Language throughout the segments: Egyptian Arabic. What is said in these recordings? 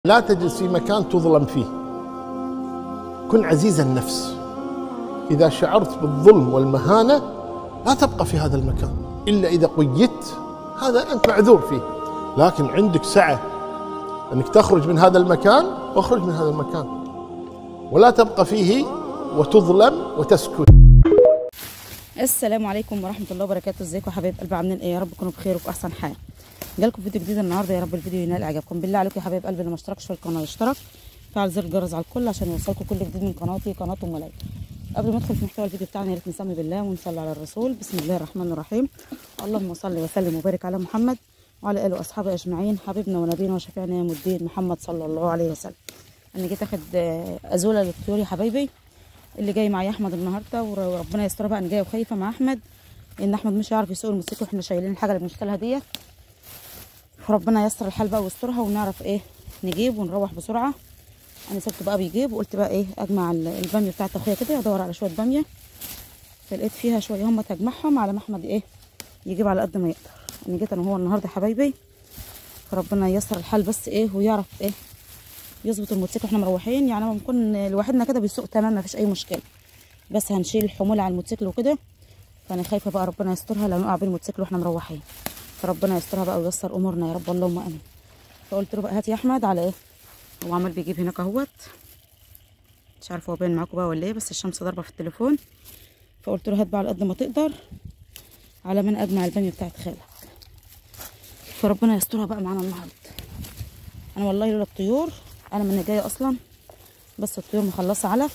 لا تجلس في مكان تظلم فيه كن عزيز النفس إذا شعرت بالظلم والمهانة لا تبقى في هذا المكان إلا إذا قيدت هذا أنت معذور فيه لكن عندك سعة أنك تخرج من هذا المكان واخرج من هذا المكان ولا تبقى فيه وتظلم وتسكت السلام عليكم ورحمه الله وبركاته ازيكم يا حبايب قلبي عاملين ايه يا رب تكونوا بخير وفي احسن حال جالكم فيديو جديد النهارده يا رب الفيديو ينال اعجابكم بالله عليكم يا حبايب قلبي اللي ما اشتركش في القناه يشترك فعل زر الجرس على الكل عشان يوصلكم كل جديد من قناتي قناه ام ملاك قبل ما ندخل في محتوى الفيديو بتاعنا يا ريت نسمي بالله ونصلي على الرسول بسم الله الرحمن الرحيم اللهم صل وسلم وبارك على محمد وعلى اله واصحابه اجمعين حبيبنا ونبينا وشفيعنا يوم الدين محمد صلى الله عليه وسلم انا جيت اخد آه، ازوله للطيور يا حبايبي اللي جاي معايا احمد النهارده وربنا يستر بقى انا جايه وخايفه مع احمد ان احمد مش هيعرف يسوق الموتوسيكل واحنا شايلين الحاجه اللي بنشتغلها ديت فربنا ييسر الحال بقى ويسترها ونعرف ايه نجيب ونروح بسرعه انا سبته بقى بيجيب وقلت بقى ايه اجمع ال- الباميه بتاعت اخويا كده ادور على شويه باميه فلقيت فيها شويه هم تجمعهم على ما احمد ايه يجيب على قد ما يقدر انا جيت انا وهو النهارده يا حبايبي فربنا ييسر الحال بس ايه ويعرف ايه يظبط الموتوسيكل واحنا مروحين يعني لما نكون لوحدنا كده بيسوق تمام مفيش اي مشكله بس هنشيل الحمول على الموتوسيكل وكده فانا خايفه بقى ربنا يسترها لا نقع بالموتوسيكل واحنا مروحين فربنا يسترها بقى وييسر امورنا يا رب اللهم امين فقلت له بقى هات يا احمد على ايه هو عمال بيجيب هناك اهوت مش عارفه هو باين معاكم بقى ولا ايه بس الشمس ضاربه في التليفون فقلت له هات بقى على قد ما تقدر على من اجمع الباميه بتاعت خالك فربنا يسترها بقى معانا النهارده انا والله لولا الطيور انا من جايه اصلا بس الطيور مخلصه علف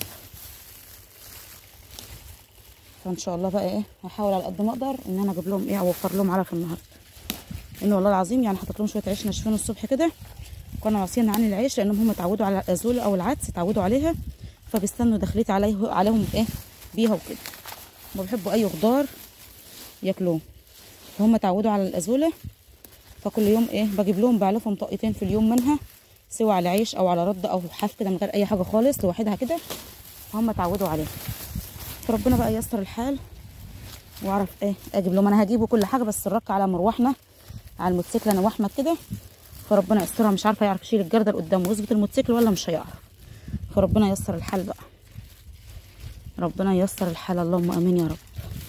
فان شاء الله بقى ايه هحاول على قد ما اقدر ان انا اجيب لهم ايه اوفر لهم علف النهارده لان والله العظيم يعني حطيت لهم شويه عيش ناشفين الصبح كده كنا عاصين عن العيش لانهم هم اتعودوا على الازول او العدس اتعودوا عليها فبيستنوا دخلتي عليه عليهم ايه بيها وكده ما بيحبوا اي خضار ياكلوه فهم اتعودوا على الازوله فكل يوم ايه بجيب لهم بعلفهم طقتين في اليوم منها سواء على عيش او على رد او حاف كده من غير اي حاجه خالص لوحدها كده فهم اتعودوا عليها فربنا بقى ييسر الحال واعرف ايه اجيب لهم انا هجيبه كل حاجه بس الرك على مروحنا على الموتوسيكل انا واحمد كده فربنا يسترها مش عارفه يعرف يشيل الجردل قدامه ويظبط الموتوسيكل ولا مش هيعرف فربنا ييسر الحال بقى ربنا ييسر الحال اللهم امين يا رب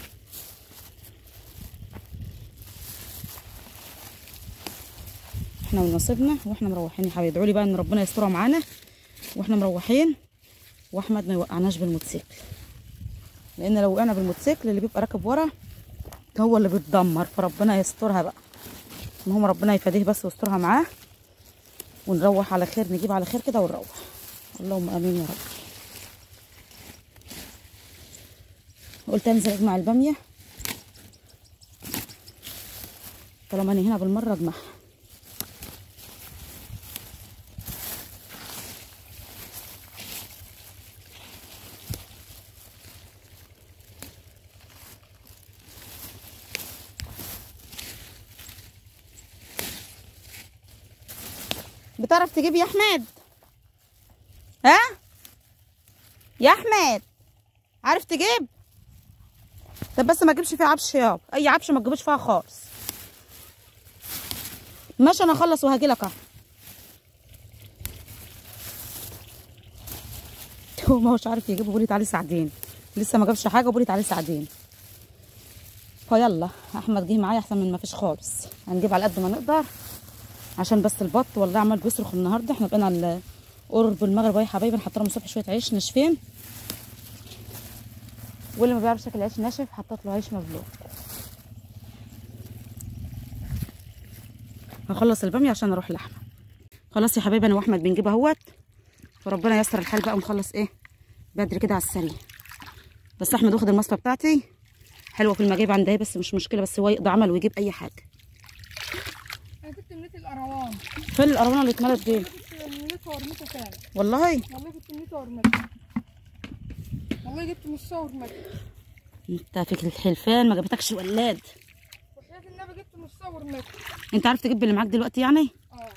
احنا ونصيبنا واحنا مروحين يا حبايبي ادعوا لي بقى ان ربنا يسترها معانا واحنا مروحين واحمد ما يوقعناش بالموتوسيكل لان لو وقعنا بالموتوسيكل اللي بيبقى راكب ورا هو اللي بيتدمر فربنا يسترها بقى المهم ربنا يفاديه بس ويسترها معاه ونروح على خير نجيب على خير كده ونروح اللهم امين يا رب قلت انزل اجمع الباميه طالما انا هنا بالمره اجمعها بتعرف تجيب يا احمد ها يا احمد عارف تجيب طب بس ما تجيبش فيها عبش يابا اي عبش ما تجيبش فيها خالص ماشي انا اخلص وهاجي لك اهو هو ما هوش عارف يجيب بيقول لي تعالي ساعدين لسه ما جابش حاجه وبيقول لي تعالي ساعدين فيلا احمد جه معايا احسن من ما فيش خالص هنجيب على قد ما نقدر عشان بس البط والله عمال بيصرخ النهارده احنا بقينا ال- قرب المغرب اهو يا حبايبي حاطه لهم الصبح شويه عيش ناشفين واللي ما بيعرفش ياكل عيش ناشف حطيت له عيش مبلول هخلص الباميه عشان اروح لحمه خلاص يا حبايبي انا واحمد بنجيب اهوت فربنا ييسر الحال بقى ونخلص ايه بدري كده على السريع بس احمد واخد المصفى بتاعتي حلوه في المجيب عندها بس مش مشكله بس هو يقضي عمل ويجيب اي حاجه انا كنت مليت الاروان فين القرونه اللي اتملت دي كنت مليتها ورميتها فعلا والله والله كنت مليتها ورميتها والله جبت نصها ورميتها انت فيك الحلفان ما جابتكش ولاد وحياة النبي جبت نصها ورميتها انت عارف تجيب اللي معاك دلوقتي يعني اه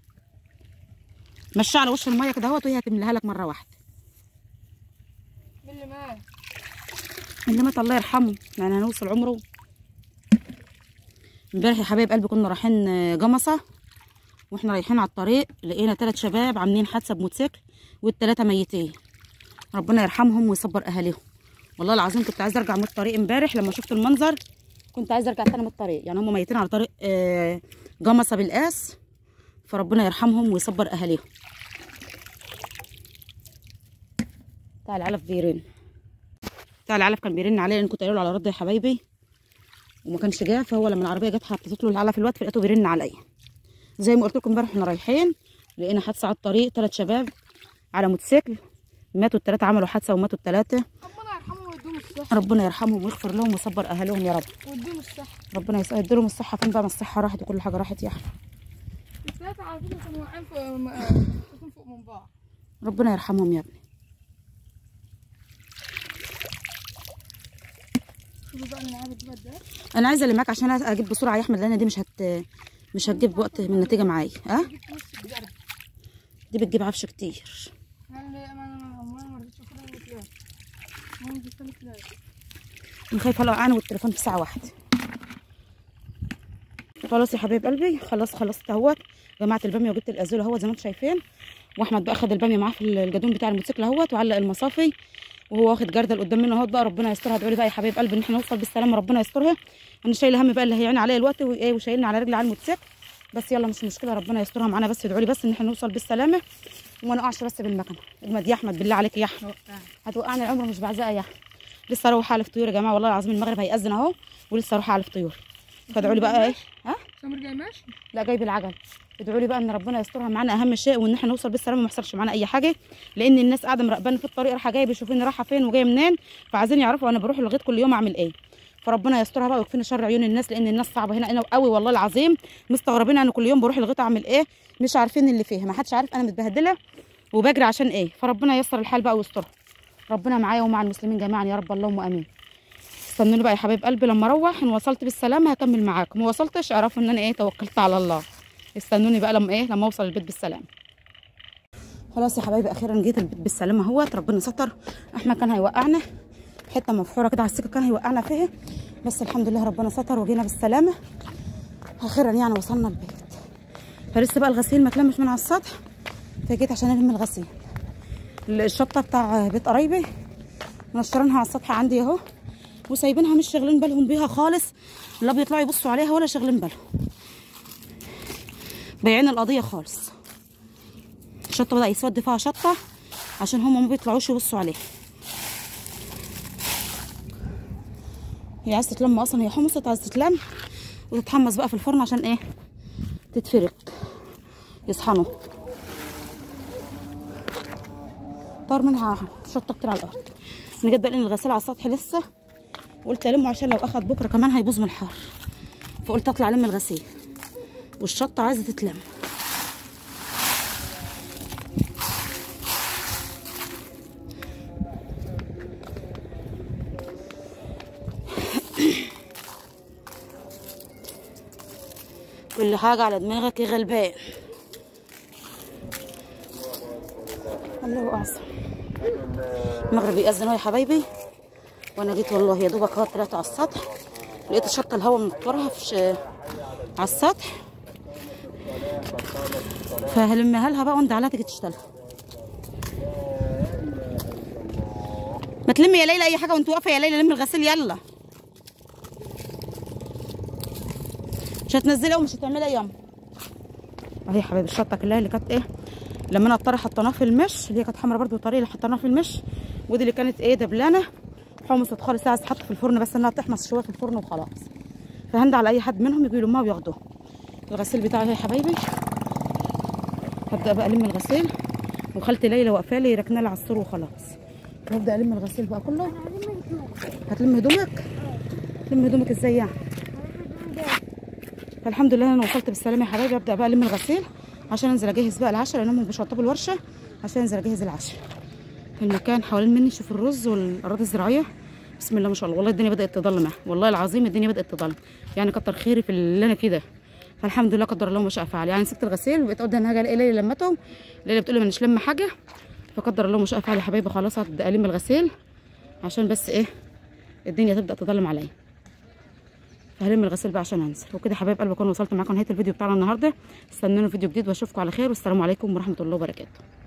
مشي على وش الميه كده اهوت وهي هتملاها لك مره واحده مين اللي معاه اللي مات الله يرحمه يعني هنوصل عمره امبارح يا حبايب قلبي كنا رايحين جمصه واحنا رايحين على الطريق لقينا ثلاث شباب عاملين حادثه بموتوسيكل والثلاثه ميتين ربنا يرحمهم ويصبر اهاليهم والله العظيم كنت عايزه ارجع من الطريق امبارح لما شفت المنظر كنت عايزه ارجع تاني من الطريق يعني هم ميتين على طريق آه، جمصه بالقاس فربنا يرحمهم ويصبر اهاليهم بتاع العلف بيرن بتاع العلف كان بيرن عليا لان كنت قايله له على رد يا حبايبي وما كانش جه فهو لما العربيه جت حطيت له العلف الوقت لقيته بيرن عليا زي ما قلت لكم امبارح احنا رايحين لقينا حادثه على الطريق ثلاث شباب على موتوسيكل ماتوا الثلاثه عملوا حادثه وماتوا الثلاثه ربنا يرحمهم ويديهم الصحة ربنا يرحمهم ويغفر لهم ويصبر اهاليهم يا رب ويديهم الصحة ربنا يسعد يديلهم الصحه فين بقى ما الصحه راحت وكل حاجه راحت يا احمد الثلاثة على فكرة كانوا واقعين فوق م- آه، واقفين فوق من بعض ربنا يرحمهم يا ابني شوفوا بقى النعامة دي بقى ده انا عايزه اللي معاك عشان اجيب بسرعه يا احمد لان دي مش هت مش هتجيب وقت من النتيجه معايا ها جبت نص الجرد دي بتجيب عفش كتير انا اللي انا انا ما ما رضيتش اخدها من الكلاب ما رضيتش اخدها الكلاب انا خايفه لو انا والتليفون في ساعه واحده خلاص يا حبايب قلبي خلاص خلصت اهوت جمعت الباميه وجبت الازول اهوت زي ما انتم شايفين واحمد بقى خد الباميه معاه في الجدون بتاع الموتوسيكل اهوت وعلق المصافي وهو واخد جردل قدام منه اهوت بقى ربنا يسترها ادعوا لي بقى يا حبايب قلبي ان احنا نوصل بالسلامه ربنا يسترها انا شايله هم بقى اللي هيعين عليا الوقت وايه وشايلني على رجلي على الموتوسيكل بس يلا مش مشكله ربنا يسترها معانا بس ادعوا لي بس ان احنا نوصل بالسلامه وما نقعش بس بالمكنه اجمد يا احمد بالله عليك يا احمد هتوقعني العمر مش بعزقه يا احمد لسه اروح الف طيور يا جماعه والله العظيم المغرب هيأذن اهو ولسه اروح الف طيور فادعوا لي بقى ايه ها سمر جاي ماشي لا جايب العجل ادعوا لي بقى ان ربنا يسترها معانا اهم شيء وان احنا نوصل بالسلامه وما يحصلش معانا اي حاجه لان الناس قاعده مراقباني في الطريق رايحه جايه بيشوفوني رايحه فين وجايه منين فعايزين يعرفوا انا بروح لغايه كل يوم اعمل ايه فربنا يسترها بقى ويكفينا شر عيون الناس لان الناس صعبه هنا انا قوي والله العظيم مستغربين انا كل يوم بروح لغايه اعمل ايه مش عارفين اللي فيها ما حدش عارف انا متبهدله وبجري عشان ايه فربنا ييسر الحال بقى ويسترها ربنا معايا ومع المسلمين جميعا يا رب اللهم امين استنوني بقى يا حبايب قلبي لما اروح ان وصلت بالسلامه هكمل معاكم ما وصلتش اعرفوا ان انا ايه توكلت على الله استنوني بقى لما ايه لما اوصل البيت بالسلامه خلاص يا حبايبي اخيرا جيت البيت بالسلامه اهوت ربنا ستر احمد كان هيوقعنا حته مفحوره كده على السكه كان هيوقعنا فيها بس الحمد لله ربنا ستر وجينا بالسلامه اخيرا يعني وصلنا البيت فلسه بقى الغسيل ما اتلمش من على السطح فجيت عشان الم الغسيل الشطه بتاع بيت قرايبي منشرينها على السطح عندي اهو وسايبينها مش شاغلين بالهم بيها خالص لا بيطلعوا يبصوا عليها ولا شاغلين بالهم بايعين القضيه خالص الشطه بدا يسود فيها شطه عشان هم ما بيطلعوش يبصوا عليها هي عايزه تتلم اصلا هي حمصت عايزه تتلم وتتحمص بقى في الفرن عشان ايه تتفرق يصحنوا طار منها شطه كتير على الارض انا جت بقى لان الغسيل على السطح لسه وقلت المه عشان لو اخد بكره كمان هيبوظ من الحر فقلت اطلع الم الغسيل والشطه عايزه تتلم كل حاجة على دماغك يا غلبان الله أعظم المغرب يأذن أهو يا حبايبي وانا جيت والله يا دوبك اهو طلعت على السطح لقيت الشطه الهواء منطرها في ش... على السطح فهلمها لها بقى وانت عليها تيجي تشتغلها ما تلمي يا ليلى اي حاجه وانت واقفه يا ليلى لمي الغسيل يلا مش هتنزلي ومش هتعملي ياما اهي يا حبايبي الشطه كلها اللي كانت ايه لما انا الطري حطيناها في المش اللي هي كانت حمرا برده طريه اللي حطيناها في المش ودي اللي كانت ايه دبلانه حمصت خالص عايز تحط في الفرن بس انها تحمص شويه في الفرن وخلاص فهند على اي حد منهم يجوا يلموها وياخدوها الغسيل بتاعي يا حبايبي هبدا بقى الم الغسيل وخالتي ليلى واقفه لي ركنه لي على السور وخلاص هبدا الم الغسيل بقى كله هتلم هدومك تلم هدومك ازاي يعني فالحمد لله انا وصلت بالسلامه يا حبايبي ابدا بقى الم الغسيل عشان انزل اجهز بقى العشاء لان هم بيشطبوا الورشه عشان انزل اجهز العشاء في المكان حوالين مني شوف الرز والاراضي الزراعيه بسم الله ما شاء الله والله الدنيا بدات تضلم والله العظيم الدنيا بدات تضلم يعني كتر خيري في اللي انا فيه ده فالحمد لله قدر الله ما شاء فعل يعني مسكت الغسيل وبقيت قدام ان هاجي الاقي ليلى لمته ليلى بتقول لي مش لما حاجه فقدر الله ما شاء فعل يا حبايبي خلاص هبدا الم الغسيل عشان بس ايه الدنيا تبدا تضلم عليا فهلم الغسيل بقى عشان انزل وكده يا حبايب قلبي اكون وصلت معاكم نهايه الفيديو بتاعنا النهارده استنوني فيديو جديد واشوفكم على خير والسلام عليكم ورحمه الله وبركاته